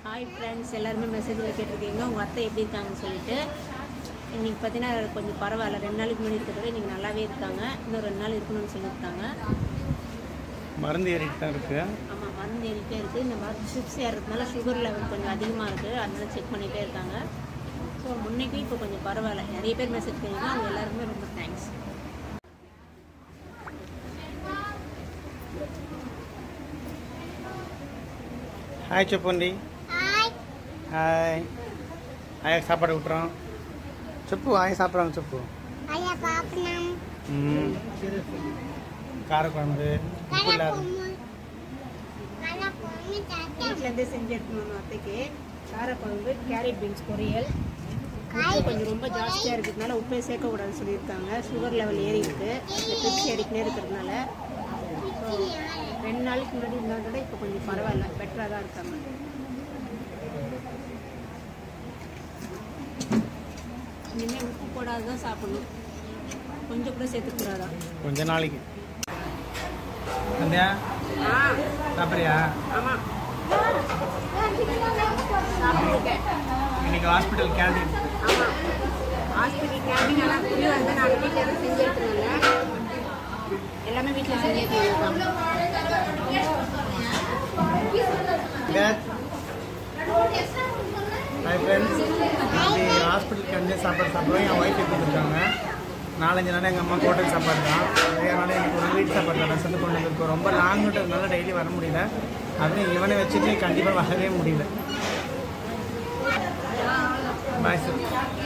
hi friends எல்லாருமே மெசேஜில் கேட்டிருக்கீங்க உங்கள் அத்தை எப்படி இருக்காங்கன்னு சொல்லிட்டு இன்னைக்கு பார்த்தீங்கன்னா கொஞ்சம் பரவாயில்ல ரெண்டு நாளைக்கு முன்னாடி இருக்கிறத இன்னைக்கு நல்லாவே இருக்காங்க இன்னும் ரெண்டு நாள் இருக்கணும்னு சொல்லியிருக்காங்க மருந்து ஏறிட்டு தான் இருக்கு ஆமாம் மருந்து ஏறிட்டே இருக்குது இந்த மாதிரி ஷிப்ஸ் ஏறதுனால சுகர் லெவல் கொஞ்சம் அதிகமாக இருக்குது அதனால செக் பண்ணிகிட்டே இருக்காங்க ஸோ முன்னைக்கு இப்போ கொஞ்சம் பரவாயில்ல நிறைய பேர் மெசேஜ் பண்ணிங்க அவங்க எல்லாருமே ரொம்ப தேங்க்ஸ் ஹாய் செப்பண்டி ஹாய் ஹாய் ஆயா சாப்பாடு விட்டுறோம் செப்பு ஆயா சாப்பிட்றாங்க செப்பு ஐயா பாப்பனம் ம் காரக்குழம்பு உப்பு இல்லாத கலப்பொம்மு கலப்பொம்மு தாத்தா வீட்டிலேருந்தே செஞ்சு எடுத்துன்னு வந்தோம் அத்தைக்கு காரக்குழம்பு கேரட் பீன்ஸ் பொரியல் உப்பு காய் கொஞ்சம் ரொம்ப ஜாஸ்தியாக இருக்கிறதுனால உப்பே சேர்க்கக்கூடாதுன்னு சொல்லியிருக்காங்க சுகர் லெவல் ஏறி இருக்கு இந்த ட்ரிப்ஸ் ஏறிக்கினே இருக்கிறதுனால ஸோ ரெண்டு நாளைக்கு முன்னாடி இருந்ததை விட இப்போ கொஞ்சம் பரவாயில்ல பெட்டராக தான் இருக்காங்க இனிமேல் உப்பு போடாது தான் சாப்பிடணும் கொஞ்சம் கூட சேர்த்துக்கூடாதான் கொஞ்ச நாளைக்கு சந்தியா ஆ சாப்பிட்றியா ஆமாம் சாப்பிட்டுருக்கேன் இன்னைக்கு ஹாஸ்பிட்டல் கேண்டீன் ஆமாம் ஹாஸ்பிட்டல் கேண்டீன் எல்லாம் புளி வந்து நான் வீட்டில் தான் செஞ்சு எடுத்துருந்தேன் எல்லாமே வீட்டில் செஞ்சு எடுத்துருந்தேன் ஹாய் ஃப்ரெண்ட்ஸ் இன்னைக்கு ஹாஸ்பிட்டல் கேண்டீன் சாப்பாடு சாப்பிடுவோம் என் ஒய்ஃப் கொடுத்துருக்காங்க நாலஞ்சு நாள் எங்கள் அம்மா ஹோட்டல் சாப்பாடு தான் அதனால எனக்கு ஒரு வீட்டு சாப்பாடு தான் சொல்லி கொண்டு வந்திருக்கோம் ரொம்ப லாங்குன்றதுனால டெய்லி வர முடியல அதுவும் இவனை வச்சுட்டு கண்டிப்பாக வரவே முடியல பாய் சார்